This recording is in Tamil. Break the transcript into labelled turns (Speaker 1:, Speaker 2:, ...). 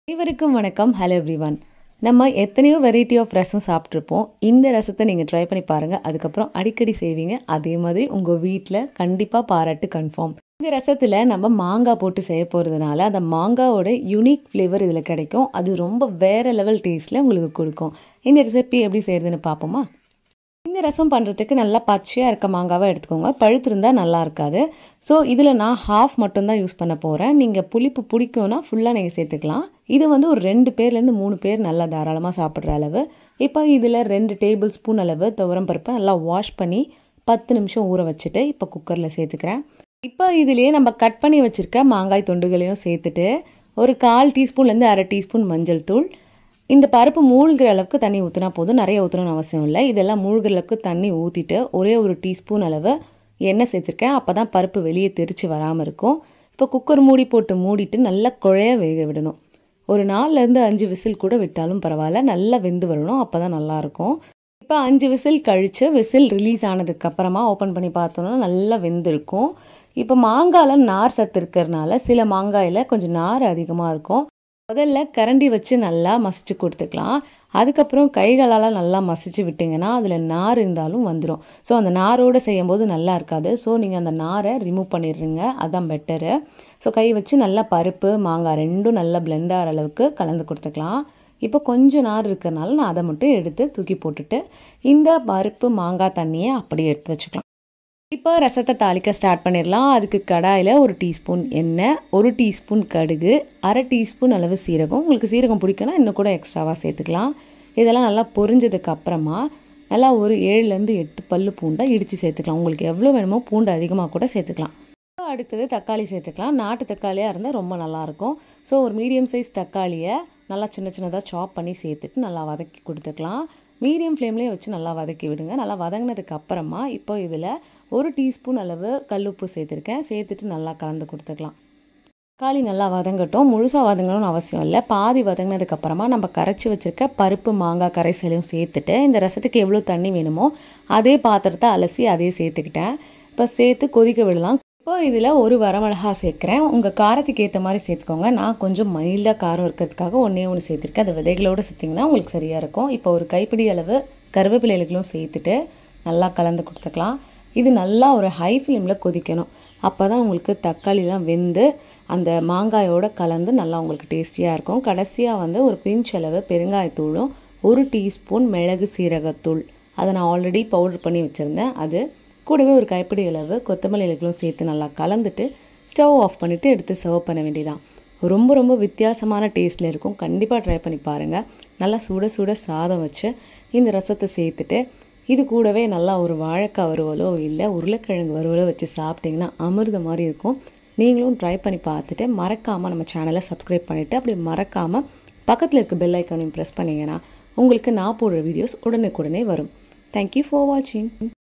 Speaker 1: அனைவருக்கும் வணக்கம் ஹலோ எவ்ரிவன் நம்ம எத்தனையோ வெரைட்டி ஆஃப் ரசம் சாப்பிட்ருப்போம் இந்த ரசத்தை நீங்கள் ட்ரை பண்ணி பாருங்கள் அதுக்கப்புறம் அடிக்கடி செய்வீங்க அதே மாதிரி உங்கள் வீட்டில் கண்டிப்பாக பாராட்டு கன்ஃபார்ம் இந்த ரசத்தில் நம்ம மாங்காய் போட்டு செய்ய போகிறதுனால அந்த மாங்காவோட யூனிக் ஃப்ளேவர் இதில் கிடைக்கும் அது ரொம்ப வேறு லெவல் டேஸ்ட்டில் உங்களுக்கு கொடுக்கும் இந்த ரெசிபி எப்படி செய்கிறதுன்னு பார்ப்போமா இந்த ரசம் பண்ணுறதுக்கு நல்லா பச்சையாக இருக்க மாங்காவை எடுத்துக்கோங்க பழுத்திருந்தால் நல்லா இருக்காது ஸோ இதில் நான் ஹாஃப் மட்டும்தான் யூஸ் பண்ண போகிறேன் நீங்கள் புளிப்பு பிடிக்கும்னா ஃபுல்லாக நீங்கள் சேர்த்துக்கலாம் இது வந்து ஒரு ரெண்டு பேர்லேருந்து மூணு பேர் நல்லா தாராளமாக சாப்பிட்ற அளவு இப்போ இதில் ரெண்டு டேபிள் ஸ்பூன் அளவு துவரம் பருப்பை நல்லா வாஷ் பண்ணி பத்து நிமிஷம் ஊற வச்சுட்டு இப்போ குக்கரில் சேர்த்துக்கிறேன் இப்போ இதுலேயே நம்ம கட் பண்ணி வச்சுருக்க மாங்காய் தொண்டுகளையும் சேர்த்துட்டு ஒரு கால் டீஸ்பூன்லேருந்து அரை டீஸ்பூன் மஞ்சள் தூள் இந்த பருப்பு மூழ்கிற அளவுக்கு தண்ணி ஊற்றினா போதும் நிறைய ஊற்றணும்னு அவசியம் இல்லை இதெல்லாம் மூழ்கிற அளவுக்கு தண்ணி ஊற்றிட்டு ஒரே ஒரு டீஸ்பூன் அளவு எண்ணெய் சேர்த்துருக்கேன் அப்போ தான் பருப்பு வெளியே தெரித்து வராமல் இருக்கும் இப்போ குக்கர் மூடி போட்டு மூடிட்டு நல்லா குழைய வேக விடணும் ஒரு நாலுலேருந்து அஞ்சு விசில் கூட விட்டாலும் பரவாயில்ல நல்லா வெந்து வரணும் அப்போ தான் நல்லாயிருக்கும் இப்போ அஞ்சு விசில் கழித்து விசில் ரிலீஸ் ஆனதுக்கப்புறமா ஓப்பன் பண்ணி பார்த்தோன்னா நல்லா வெந்திருக்கும் இப்போ மாங்காயில் நார் சத்து இருக்கிறதுனால சில மாங்காயில் கொஞ்சம் நார் அதிகமாக இருக்கும் முதல்ல கரண்டி வச்சு நல்லா மசிச்சு கொடுத்துக்கலாம் அதுக்கப்புறம் கைகளால் நல்லா மசிச்சு விட்டிங்கன்னா அதில் நார் இருந்தாலும் வந்துடும் ஸோ அந்த நாரோடு செய்யும்போது நல்லா இருக்காது ஸோ நீங்கள் அந்த நாரை ரிமூவ் பண்ணிடுறீங்க அதுதான் பெட்டரு ஸோ கை வச்சு நல்லா பருப்பு மாங்காய் ரெண்டும் நல்லா பிளெண்ட் ஆகிற அளவுக்கு கலந்து கொடுத்துக்கலாம் இப்போ கொஞ்சம் நார் இருக்கிறனால நான் அதை மட்டும் எடுத்து தூக்கி போட்டுட்டு இந்த பருப்பு மாங்காய் தண்ணியை அப்படியே எடுத்து வச்சுக்கலாம் இப்போ ரசத்தை தாளிக்க ஸ்டார்ட் பண்ணிடலாம் அதுக்கு கடாயில் ஒரு டீஸ்பூன் எண்ணெய் ஒரு டீஸ்பூன் கடுகு அரை டீஸ்பூன் அளவு சீரகம் உங்களுக்கு சீரகம் பிடிக்குன்னா இன்னும் கூட எக்ஸ்ட்ராவாக சேர்த்துக்கலாம் இதெல்லாம் நல்லா பொரிஞ்சதுக்கு அப்புறமா நல்லா ஒரு ஏழுலேருந்து எட்டு பல்லு பூண்டை இடித்து சேர்த்துக்கலாம் உங்களுக்கு எவ்வளோ வேணுமோ பூண்டு அதிகமாக கூட சேர்த்துக்கலாம் அடுத்தது தக்காளி சேர்த்துக்கலாம் நாட்டு தக்காளியாக இருந்தால் ரொம்ப நல்லாயிருக்கும் ஸோ ஒரு மீடியம் சைஸ் தக்காளியை நல்லா சின்ன சின்னதாக சாப் பண்ணி சேர்த்துட்டு நல்லா வதக்கி கொடுத்துக்கலாம் மீடியம் ஃப்ளேம்லேயே வச்சு நல்லா வதக்கி விடுங்க நல்லா வதங்கினதுக்கு அப்புறமா இப்போ இதில் ஒரு டீஸ்பூன் அளவு கல்லுப்பு சேர்த்துருக்கேன் சேர்த்துட்டு நல்லா கலந்து கொடுத்துக்கலாம் தக்காளி நல்லா வதங்கட்டும் முழுசாக வதங்கணும்னு அவசியம் இல்லை பாதி வதங்கினதுக்கப்புறமா நம்ம கரைச்சி வச்சுருக்க பருப்பு மாங்காய் கரைசலையும் சேர்த்துட்டு இந்த ரசத்துக்கு எவ்வளோ தண்ணி வேணுமோ அதே பாத்திரத்தை அலசி அதே சேர்த்துக்கிட்டேன் இப்போ சேர்த்து கொதிக்க விடலாம் இப்போ இதில் ஒரு வரமிளகா சேர்க்குறேன் உங்கள் காரத்துக்கு ஏற்ற மாதிரி சேர்த்துக்கோங்க நான் கொஞ்சம் மைல்டாக காரம் இருக்கிறதுக்காக ஒன்றே ஒன்று சேர்த்துருக்கேன் அது விதைகளோடு சேர்த்திங்கன்னா உங்களுக்கு சரியாக இருக்கும் இப்போ ஒரு கைப்பிடி அளவு கருவேப்பிலைகளும் சேர்த்துட்டு நல்லா கலந்து கொடுத்துக்கலாம் இது நல்லா ஒரு ஹை ஃப்ளேமில் கொதிக்கணும் அப்போ தான் உங்களுக்கு தக்காளிலாம் வெந்து அந்த மாங்காயோட கலந்து நல்லா உங்களுக்கு டேஸ்டியாக இருக்கும் கடைசியாக வந்து ஒரு பிஞ்ச் அளவு பெருங்காயத்தூளும் ஒரு டீஸ்பூன் மிளகு சீரகத்தூள் அதை நான் ஆல்ரெடி பவுடர் பண்ணி வச்சுருந்தேன் அது கூடவே ஒரு கைப்பிடி அளவு கொத்தமல்லி இலைகளும் சேர்த்து நல்லா கலந்துட்டு ஸ்டவ் ஆஃப் பண்ணிவிட்டு எடுத்து சர்வ் பண்ண வேண்டியதான் ரொம்ப ரொம்ப வித்தியாசமான டேஸ்ட்டில் இருக்கும் கண்டிப்பாக ட்ரை பண்ணி பாருங்கள் நல்லா சுட சுட சாதம் வச்சு இந்த ரசத்தை சேர்த்துட்டு இது கூடவே நல்லா ஒரு வாழைக்காய் வறுவலோ இல்லை உருளைக்கிழங்கு வறுவலோ வச்சு சாப்பிட்டிங்கன்னா அமிர்த மாதிரி இருக்கும் நீங்களும் ட்ரை பண்ணி பார்த்துட்டு மறக்காமல் நம்ம சேனலை சப்ஸ்கிரைப் பண்ணிவிட்டு அப்படி மறக்காமல் பக்கத்தில் இருக்க பெல் ஐக்கானையும் ப்ரெஸ் பண்ணிங்கன்னா உங்களுக்கு நான் போடுற வீடியோஸ் உடனுக்குடனே வரும் தேங்க்யூ ஃபார் வாட்சிங்